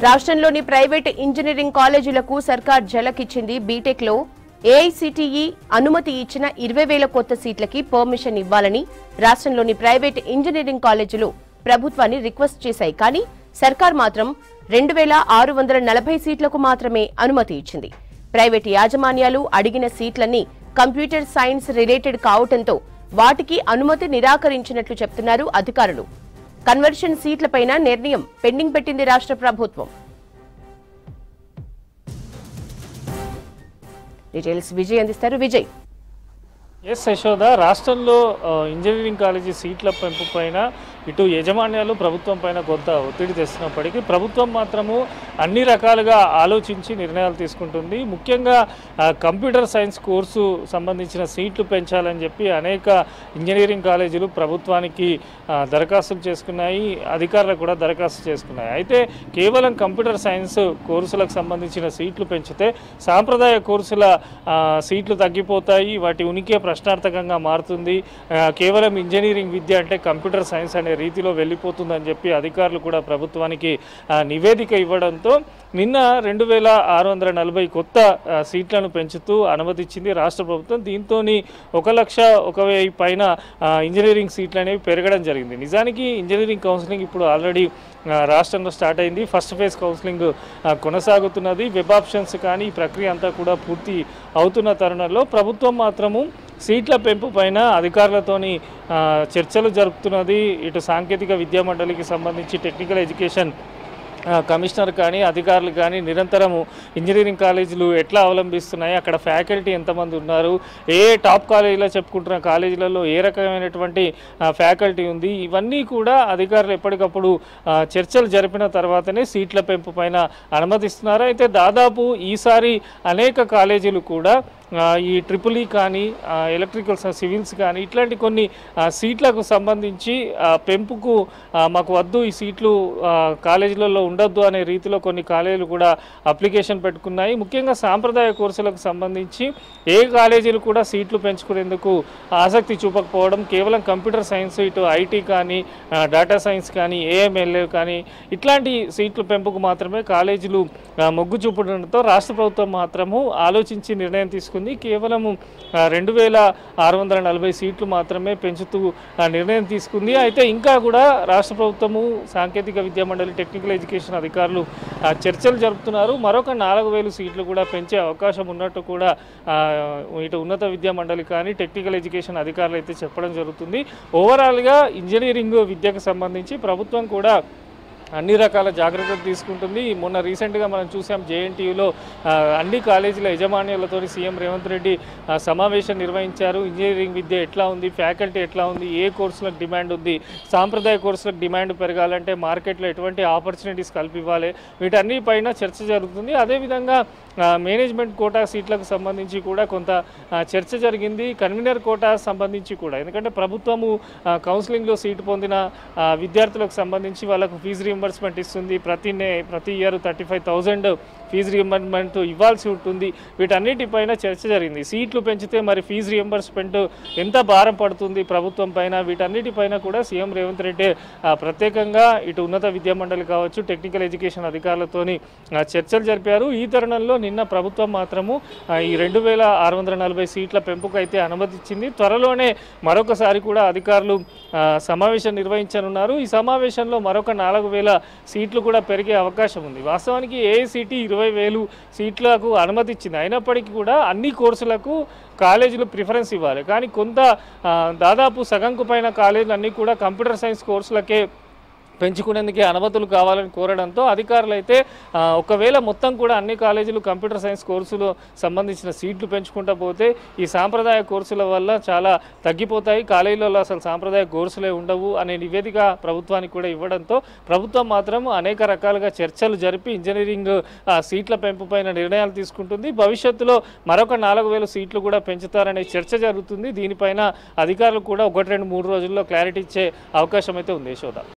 రాష్ట్రంలోని private engineering కాలేజీలకు సర్కార్ జలకిచ్చింది బీటెక్ లో ఏఐసిటిఈ అనుమతి ఇచ్చిన ఇరవై వేల కొత్త సీట్లకి పర్మిషన్ ఇవ్వాలని రాష్ట్రంలోని ప్రైవేట్ ఇంజనీరింగ్ కాలేజీలు ప్రభుత్వాన్ని రిక్వెస్ట్ చేశాయి కానీ సర్కార్ మాత్రం రెండు వేల ఆరు వందల నలభై సీట్లకు మాత్రమే అనుమతి ఇచ్చింది ప్రైవేట్ యాజమాన్యాలు అడిగిన సీట్లన్నీ కంప్యూటర్ సైన్స్ రిలేటెడ్ కావటంతో వాటికి అనుమతి నిరాకరించినట్లు చెప్తున్నారు అధికారులు కన్వర్షన్ సీట్లపైన నిర్ణయం పెండింగ్ పెట్టింది రాష్ట్ర ప్రభుత్వం డీటెయిల్స్ విజయ్ అందిస్తారు విజయ్ ఎస్ యశోద రాష్ట్రంలో ఆ, ఇంజనీరింగ్ కాలేజీ సీట్ల పెంపు పైన ఇటు యజమాన్యాలు ప్రభుత్వం పైన కొంత ఒత్తిడి తెస్తున్నప్పటికీ ప్రభుత్వం మాత్రము అన్ని రకాలుగా ఆలోచించి నిర్ణయాలు తీసుకుంటుంది ముఖ్యంగా ఆ, కంప్యూటర్ సైన్స్ కోర్సు సంబంధించిన సీట్లు పెంచాలని చెప్పి అనేక ఇంజనీరింగ్ కాలేజీలు ప్రభుత్వానికి ఆ, దరఖాస్తులు చేసుకున్నాయి అధికారులకు కూడా దరఖాస్తు చేసుకున్నాయి అయితే కేవలం కంప్యూటర్ సైన్స్ కోర్సులకు సంబంధించిన సీట్లు పెంచితే సాంప్రదాయ కోర్సుల ఆ, సీట్లు తగ్గిపోతాయి వాటి ఉనికి ప్రశ్నార్థకంగా మారుతుంది ఆ, కేవలం ఇంజనీరింగ్ విద్య అంటే కంప్యూటర్ సైన్స్ అనే రీతిలో వెళ్ళిపోతుందని చెప్పి అధికారులు కూడా ప్రభుత్వానికి ఆ, నివేదిక ఇవ్వడంతో నిన్న రెండు వేల ఆరు వందల నలభై కొత్త ఆ, సీట్లను పెంచుతూ అనుమతిచ్చింది రాష్ట్ర ప్రభుత్వం దీంతో ఒక లక్ష ఒక వెయ్యి పైన ఆ, ఇంజనీరింగ్ సీట్లు అనేవి పెరగడం జరిగింది నిజానికి ఇంజనీరింగ్ కౌన్సిలింగ్ ఇప్పుడు ఆల్రెడీ ఆ, రాష్ట్రంలో స్టార్ట్ అయింది ఫస్ట్ ఫేజ్ కౌన్సిలింగ్ ఆ, కొనసాగుతున్నది వెబ్ ఆప్షన్స్ కానీ ఈ ప్రక్రియ అంతా కూడా పూర్తి అవుతున్న తరుణంలో ప్రభుత్వం మాత్రము సీట్ల పెంపు పైన అధికారులతోని ఆ, చర్చలు జరుపుతున్నది ఇటు సాంకేతిక విద్యా మండలికి సంబంధించి టెక్నికల్ ఎడ్యుకేషన్ ఆ, కమిషనర్ కానీ అధికారులు కానీ నిరంతరము ఇంజనీరింగ్ కాలేజీలు ఎట్లా అవలంబిస్తున్నాయి అక్కడ ఫ్యాకల్టీ ఎంతమంది ఉన్నారు ఏ టాప్ కాలేజీలో చెప్పుకుంటున్న కాలేజీలలో ఏ రకమైనటువంటి ఆ, ఫ్యాకల్టీ ఉంది ఇవన్నీ కూడా అధికారులు ఎప్పటికప్పుడు ఆ, చర్చలు జరిపిన తర్వాతనే సీట్ల పెంపు పైన అనుమతిస్తున్నారు అయితే దాదాపు ఈసారి అనేక కాలేజీలు కూడా ఆ, ఈ ట్రిపుల్ ఈ కానీ ఆ, ఎలక్ట్రికల్ స- సివిల్స్ కానీ ఇట్లాంటి కొన్ని ఆ, సీట్లకు సంబంధించి ఆ, పెంపుకు ఆ, మాకు వద్దు ఈ సీట్లు ఆ, కాలేజీలలో ఉండొద్దు అనే రీతిలో కొన్ని కాలేజీలు కూడా అప్లికేషన్ పెట్టుకున్నాయి ముఖ్యంగా సాంప్రదాయ కోర్సులకు సంబంధించి ఏ కాలేజీలు కూడా సీట్లు పెంచుకునేందుకు ఆసక్తి చూపకపోవడం కేవలం కంప్యూటర్ సైన్స్ ఇటు ఐటీ కానీ ఆ, డేటా సైన్స్ కానీ ఏఎంఎల్ఏ కానీ ఇట్లాంటి సీట్ల పెంపుకు మాత్రమే కాలేజీలు ఆ, మొగ్గు చూపడంతో రాష్ట్ర ప్రభుత్వం మాత్రము ఆలోచించి నిర్ణయం తీసుకుంది కేవలం రెండు వేల ఆరు వందల నలభై సీట్లు మాత్రమే పెంచుతూ ఆ, నిర్ణయం తీసుకుంది అయితే ఇంకా కూడా రాష్ట్ర ప్రభుత్వము సాంకేతిక విద్యా మండలి టెక్నికల్ ఎడ్యుకేషన్ అధికారులు ఆ, చర్చలు జరుపుతున్నారు మరొక నాలుగు వేలు సీట్లు కూడా పెంచే అవకాశం ఉన్నట్టు కూడా ఆ, ఇటు ఉన్నత విద్యా మండలి కానీ టెక్నికల్ ఎడ్యుకేషన్ అధికారులు అయితే చెప్పడం జరుగుతుంది ఓవరాల్గా ఇంజనీరింగ్ విద్యకు సంబంధించి ప్రభుత్వం కూడా అన్ని రకాల జాగ్రత్తలు తీసుకుంటుంది మొన్న రీసెంట్గా మనం చూసాం జేఎన్టీయూలో అన్ని కాలేజీల యజమాన్యాలతో సీఎం రేవంత్ రెడ్డి ఆ, సమావేశం నిర్వహించారు ఇంజనీరింగ్ విద్య ఎట్లా ఉంది ఫ్యాకల్టీ ఎట్లా ఉంది ఏ కోర్సులకు డిమాండ్ ఉంది సాంప్రదాయ కోర్సులకు డిమాండ్ పెరగాలంటే మార్కెట్లో ఎటువంటి ఆపర్చునిటీస్ కల్పివ్వాలి వీటన్నిపైన చర్చ జరుగుతుంది అదేవిధంగా ఆ, మేనేజ్మెంట్ కోటా సీట్లకు సంబంధించి కూడా కొంత ఆ, చర్చ జరిగింది కన్వీనర్ కోటా సంబంధించి కూడా ఎందుకంటే ప్రభుత్వము ఆ, కౌన్సిలింగ్లో సీటు పొందిన ఆ, విద్యార్థులకు సంబంధించి వాళ్ళకు ఫీజు రీంబర్స్మెంట్ ఇస్తుంది ప్రతి నే ప్రతి year thirty five thousand fees reimbursement ఇవ్వాల్సి ఉంటుంది వీటన్నిటిపైన చర్చ జరిగింది సీట్లు పెంచితే మరి ఫీజు రీంబర్స్మెంట్ ఎంత భారం పడుతుంది ప్రభుత్వం పైన వీటన్నిటిపైన కూడా సీఎం రేవంత్ రెడ్డి ఆ, ప్రత్యేకంగా ఇటు ఉన్నత విద్యా మండలి కావచ్చు టెక్నికల్ ఎడ్యుకేషన్ అధికారులతోని ఆ, చర్చలు జరిపారు ఈ తరుణంలో నిన్న ప్రభుత్వం మాత్రము ఆ, ఈ రెండు వేల ఆరు వందల నలభై సీట్ల పెంపుకు అయితే అనుమతిచ్చింది త్వరలోనే మరొకసారి కూడా అధికారులు ఆ, సమావేశం నిర్వహించనున్నారు ఈ సమావేశంలో మరొక నాలుగు వేల సీట్లు కూడా పెరిగే అవకాశం ఉంది వాస్తవానికి ఏఐసిటి ఇరవై వేలు సీట్లకు అనుమతి ఇచ్చింది అయినప్పటికీ కూడా అన్ని కోర్సులకు కాలేజీలు ప్రిఫరెన్స్ ఇవ్వాలి కానీ కొంత ఆ, దాదాపు సగంకు పైన కాలేజీలు అన్నీ కూడా కంప్యూటర్ సైన్స్ కోర్సులకే పెంచుకునేందుకే అనుమతులు కావాలని కోరడంతో అధికారులు అయితే ఆ, ఒకవేళ మొత్తం కూడా అన్ని కాలేజీలు కంప్యూటర్ సైన్స్ కోర్సులు సంబంధించిన సీట్లు పెంచుకుంటా పోతే ఈ సాంప్రదాయ కోర్సుల వల్ల చాలా తగ్గిపోతాయి కాలేజీలలో అసలు సాంప్రదాయ కోర్సులే ఉండవు అనే నివేదిక ప్రభుత్వానికి కూడా ఇవ్వడంతో ప్రభుత్వం మాత్రం అనేక రకాలుగా చర్చలు జరిపి ఇంజనీరింగ్ ఆ, సీట్ల పెంపు పైన నిర్ణయాలు తీసుకుంటుంది భవిష్యత్తులో మరొక నాలుగు వేల సీట్లు కూడా పెంచుతారనే చర్చ జరుగుతుంది దీనిపైన అధికారులు కూడా ఒకటి రెండు మూడు రోజుల్లో క్లారిటీ ఇచ్చే అవకాశం అయితే ఉంది యశోద